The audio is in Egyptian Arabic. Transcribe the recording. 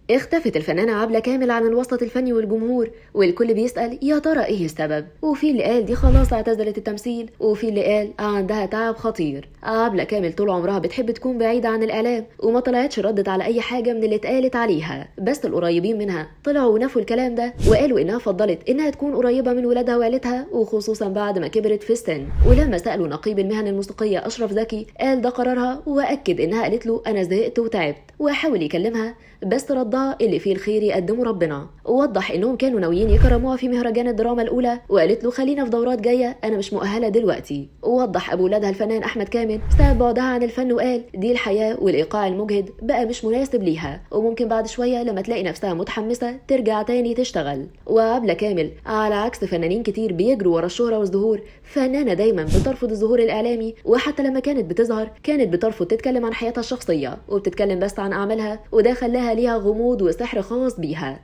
اختفت الفنانة عبلة كامل عن الوسط الفني والجمهور والكل بيسأل يا ترى ايه السبب وفي اللي قال دي خلاص اعتزلت التمثيل وفي اللي قال عندها تعب خطير عبلة كامل طول عمرها بتحب تكون بعيدة عن الإعلام وما طلعتش ردت على أي حاجة من اللي اتقالت عليها بس القريبين منها طلعوا ونفوا الكلام ده وقالوا إنها فضلت إنها تكون قريبة من ولادها وعيلتها وخصوصا بعد ما كبرت في السن ولما سألوا نقيب المهن الموسيقية أشرف زكي قال ده قرارها وأكد إنها قالت له أنا زهقت وتعبت وحاول يكلمها بس ردها اللي فيه الخير يقدمه ربنا ووضح انهم كانوا ناويين يكرموها في مهرجان الدراما الاولى وقالت له خلينا في دورات جايه انا مش مؤهله دلوقتي ووضح ابو ولادها الفنان احمد كامل سبب بعدها عن الفن وقال دي الحياه والايقاع المجهد بقى مش مناسب ليها وممكن بعد شويه لما تلاقي نفسها متحمسه ترجع تاني تشتغل وعبله كامل على عكس فنانين كتير بيجروا ورا الشهره والظهور فنانه دايما بترفض الظهور الاعلامي وحتى لما كانت بتظهر كانت بترفض تتكلم عن حياتها الشخصيه وبتتكلم بس عن اعمالها وده خلاها ليها غموض وسحر خاص بيها